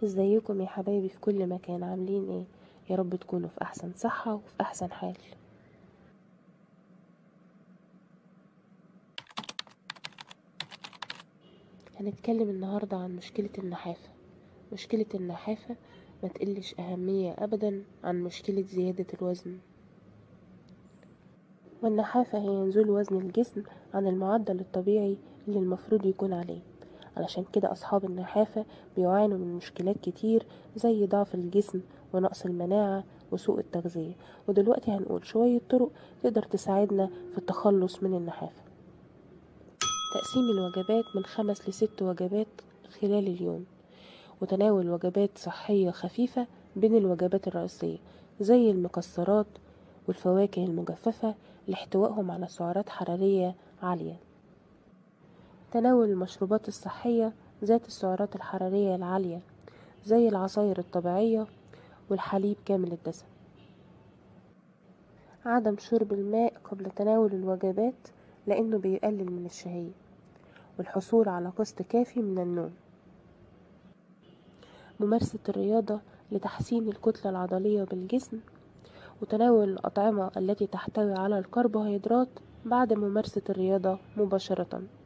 ازيكم يا حبايبي في كل مكان عاملين ايه يا رب تكونوا في احسن صحة وفي احسن حال هنتكلم النهاردة عن مشكلة النحافة مشكلة النحافة ما تقلش أهمية أبدا عن مشكلة زيادة الوزن والنحافة هي نزول وزن الجسم عن المعدل الطبيعي اللي المفروض يكون عليه علشان كده أصحاب النحافة بيعانوا من مشكلات كتير زي ضعف الجسم ونقص المناعة وسوء التغذية ودلوقتي هنقول شوية طرق تقدر تساعدنا في التخلص من النحافة تقسيم الوجبات من خمس لست وجبات خلال اليوم وتناول وجبات صحية خفيفة بين الوجبات الرئيسية زي المكسرات والفواكه المجففة لاحتوائهم على سعرات حرارية عالية تناول المشروبات الصحية ذات السعرات الحرارية العالية زي العصاير الطبيعية والحليب كامل الدسم عدم شرب الماء قبل تناول الوجبات لأنه بيقلل من الشهية والحصول على قسط كافي من النوم ممارسة الرياضة لتحسين الكتلة العضلية بالجسم وتناول الأطعمة التي تحتوي على الكربوهيدرات بعد ممارسة الرياضة مباشرة